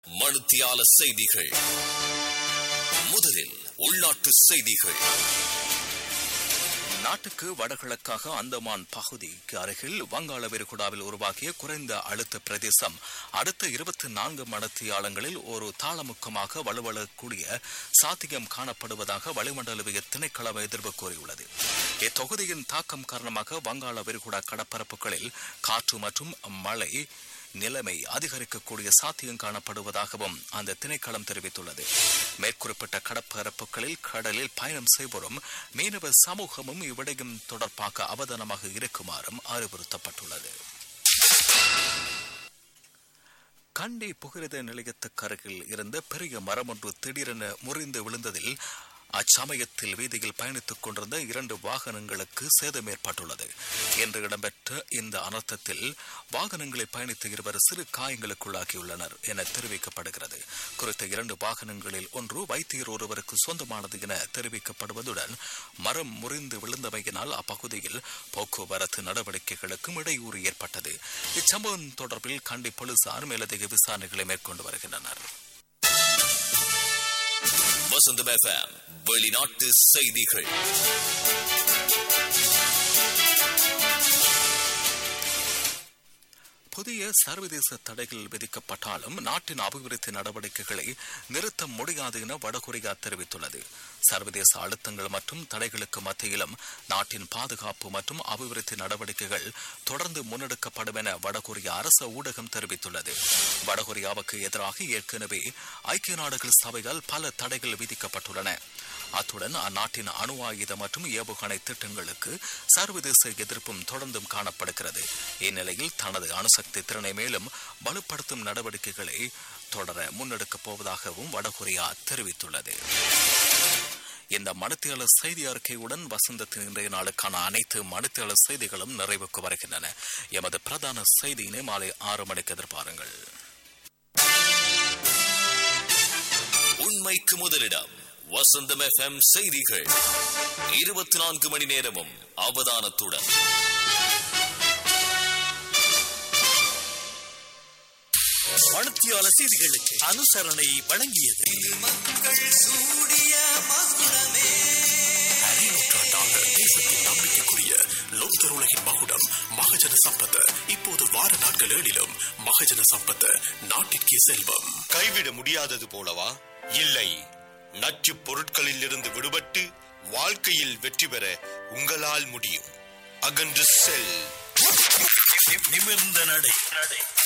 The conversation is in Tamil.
மணித்தியால செய்திகள் முதலில் உள்நாட்டு செய்திகள் நாட்டுக்கு வடகிழக்காக அந்தமான் பகுதிக்கு அருகில் வங்காள விரிகுடாவில் உருவாகிய குறைந்த அழுத்த பிரதேசம் அடுத்த இருபத்தி நான்கு மணத்தியாலங்களில் ஒரு தாளமுக்கமாக வலுவழக்கூடிய சாத்தியம் காணப்படுவதாக வளிமண்டலவிய திணைக்களம் எதிர்ப்பு கூறியுள்ளது இத்தொகுதியின் தாக்கம் காரணமாக வங்காள விரிகுடா கடற்பரப்புகளில் காற்று மற்றும் மழை நிலைமை அதிகரிக்கக்கூடிய சாத்தியம் காணப்படுவதாகவும் அந்த திணைக்களம் தெரிவித்துள்ளது மேற்குறிப்பிட்ட கடற்பரப்புகளில் கடலில் பயணம் செய்வோரும் மீனவ சமூகமும் இவ்விடயம் தொடர்பாக அவதானமாக இருக்குமாறும் அறிவுறுத்தப்பட்டுள்ளது கண்டி புகிரத நிலையத்துக்கு அருகில் இருந்த பெரிய மரம் ஒன்று திடீரென முறிந்து விழுந்ததில் அச்சமயத்தில் வீதியில் பயணித்துக் கொண்டிருந்த இரண்டு வாகனங்களுக்கு சேதம் ஏற்பட்டுள்ளது என்று இடம்பெற்ற இந்த அனர்த்தத்தில் வாகனங்களில் பயணித்த இருவர் சிறு காயங்களுக்குள்ளாகியுள்ளனர் என தெரிவிக்கப்படுகிறது குறித்த இரண்டு வாகனங்களில் ஒன்று வைத்தியர் ஒருவருக்கு சொந்தமானது என தெரிவிக்கப்படுவதுடன் மரம் முறிந்து விழுந்தமையினால் அப்பகுதியில் போக்குவரத்து நடவடிக்கைகளுக்கும் இடையூறு ஏற்பட்டது இச்சம்பவம் தொடர்பில் கண்டி போலீசார் மேலதிக விசாரணைகளை மேற்கொண்டு வருகின்றனர் வசந்தம் எஃப்எம் வெளிநாட்டு செய்திகள் புதிய சர்வதேச தடைகள் விதிக்கப்பட்டாலும் நாட்டின் அபிவிருத்தி நடவடிக்கைகளை நிறுத்த முடியாது என வடகொரியா தெரிவித்துள்ளது சர்வதேச அழுத்தங்கள் மற்றும் தடைகளுக்கு மத்தியிலும் நாட்டின் பாதுகாப்பு மற்றும் அபிவிருத்தி நடவடிக்கைகள் தொடர்ந்து முன்னெடுக்கப்படும் என வடகொரியா அரசு ஊடகம் தெரிவித்துள்ளது வடகொரியாவுக்கு எதிராக ஏற்கனவே ஐக்கிய நாடுகள் சபையால் பல தடைகள் விதிக்கப்பட்டுள்ளன அத்துடன் அந்நாட்டின் அணு ஆயுத மற்றும் ஏவுகணை திட்டங்களுக்கு சர்வதேச எதிர்ப்பும் தொடர்ந்தும் காணப்படுகிறது இந்நிலையில் தனது அணுசக்தி திறனை மேலும் வலுப்படுத்தும் நடவடிக்கைகளை தொடர முன்னெடுக்கப் போவதாகவும் வடகொரியா தெரிவித்துள்ளது இந்த மணித்தியாளர் செய்தி அறிக்கையுடன் வசந்தத்தின் இன்றைய நாளுக்கான அனைத்து மணித்தியாளர் செய்திகளும் நிறைவுக்கு வருகின்றன எமது பிரதான செய்தியினை மாலை ஆறு மணிக்கு எதிர்பாருங்கள் உண்மைக்கு முதலிடம் வசந்தம் எஃப்எம் செய்திகள் இருபத்தி நான்கு மணி நேரமும் அவதானத்துடன் மணத்தியால செய்திகளுக்கு அனுசரணை வழங்கியது நூற்றாண்டாக தேசத்தின் நம்பிக்கைக்குரிய லோக்தர் உலகின் மகுடம் மகஜன சம்பத் இப்போது வார நாட்கள் ஏழிலும் மகஜன சம்பத் நாட்டிற்கே செல்வம் கைவிட முடியாதது போலவா இல்லை நச்சுப் பொருட்களில் இருந்து விடுபட்டு வாழ்க்கையில் வெற்றி பெற உங்களால் முடியும் அகன்று செல் நிமிர்ந்த நடை